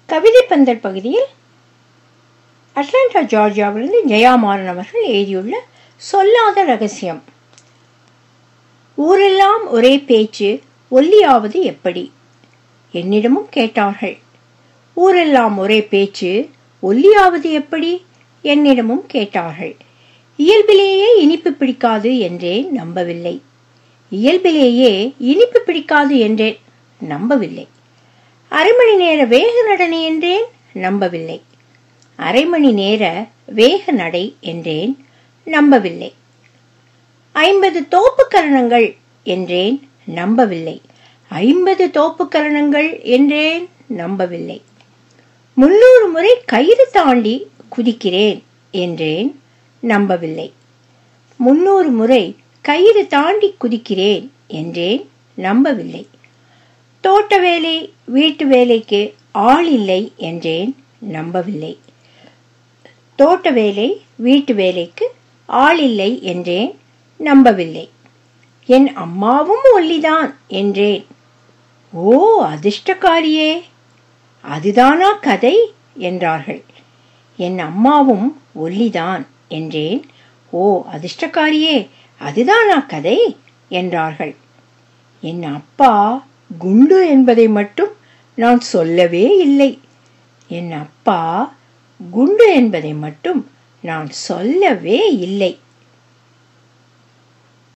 கவிதை பந்தல் பகுதியில் அட்லாண்டா ஜார்ஜியாவிலிருந்து ஜெயாமாறன் அவர்கள் எழுதியுள்ள சொல்லாத ரகசியம் ஊரெல்லாம் ஒரே பேச்சு ஒல்லியாவது எப்படி என்னிடமும் கேட்டார்கள் ஊரெல்லாம் ஒரே பேச்சு ஒல்லியாவது எப்படி என்னிடமும் கேட்டார்கள் இயல்பிலேயே இனிப்பு பிடிக்காது என்றேன் நம்பவில்லை இயல்பிலேயே இனிப்பு பிடிக்காது என்றேன் நம்பவில்லை அரை மணி நேர வேக நடனை என்றேன் நம்பவில்லை அரை மணி நேர வேக நடை என்றேன் நம்பவில்லை ஐம்பது தோப்பு கரணங்கள் என்றேன் நம்பவில்லை ஐம்பது தோப்பு கரணங்கள் என்றேன் நம்பவில்லை முன்னூறு முறை கயிறு தாண்டி குதிக்கிறேன் என்றேன் நம்பவில்லை முன்னூறு முறை கயிறு தாண்டி குதிக்கிறேன் என்றேன் நம்பவில்லை தோட்ட வேலை வீட்டு வேலைக்கு ஆள் இல்லை என்றேன் நம்பவில்லை தோட்ட வேலை வீட்டு வேலைக்கு ஆள் இல்லை என்றேன் நம்பவில்லை என் அம்மாவும் ஒல்லிதான் என்றேன் ஓ அதிர்ஷ்டக்காரியே அதுதானா கதை என்றார்கள் என் அம்மாவும் ஒல்லிதான் என்றேன் ஓ அதிர்ஷ்டக்காரியே அதுதானா கதை என்றார்கள் என் அப்பா குண்டு என்பதை மட்டும் நான் சொல்லவே இல்லை என் அப்பா குண்டு என்பதை மட்டும் நான் சொல்லவே இல்லை